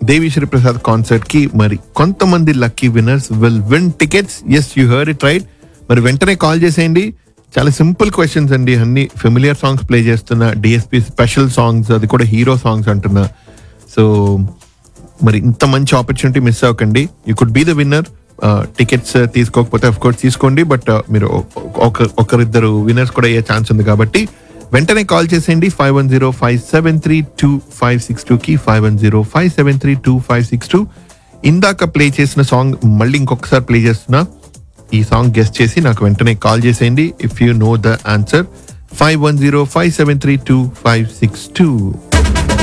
Devi Sri Prasad concert కి మరి కొంతమంది lucky winners will win tickets yes you heard it right మరి వెంటనే కాల్ చేసేయండి చాలా సింపుల్ క్వశ్చన్స్ అండి అన్ని ఫెమిలియర్ సాంగ్స్ ప్లే చేస్తున్న డిఎస్పి స్పెషల్ సాంగ్స్ అది కూడా హీరో సాంగ్స్ అంటున్నా సో మరి ఇంత మంచి ఆపర్చునిటీ మిస్ అవ్వకండి you could be the winner tickets తీసుకోకపోతే అఫ్ కోర్స్ తీసుకోండి బట్ మీరు ఒక ఒకరిద్దరు విన్నర్స్ కూడా అయ్యే ఛాన్స్ ఉంది కాబట్టి వెంటనే కాల్ చేసేయండి five one zero five seven three two five six two కి five one zero five seven three two five six two ఇందాక ప్లే చేసిన సాంగ్ మళ్ళీ ఇంకొకసారి ప్లే చేస్తున్నా ఈ సాంగ్ గెస్ట్ చేసి నాకు వెంటనే కాల్ చేసేయండి if you know the answer five one zero five seven three two five six two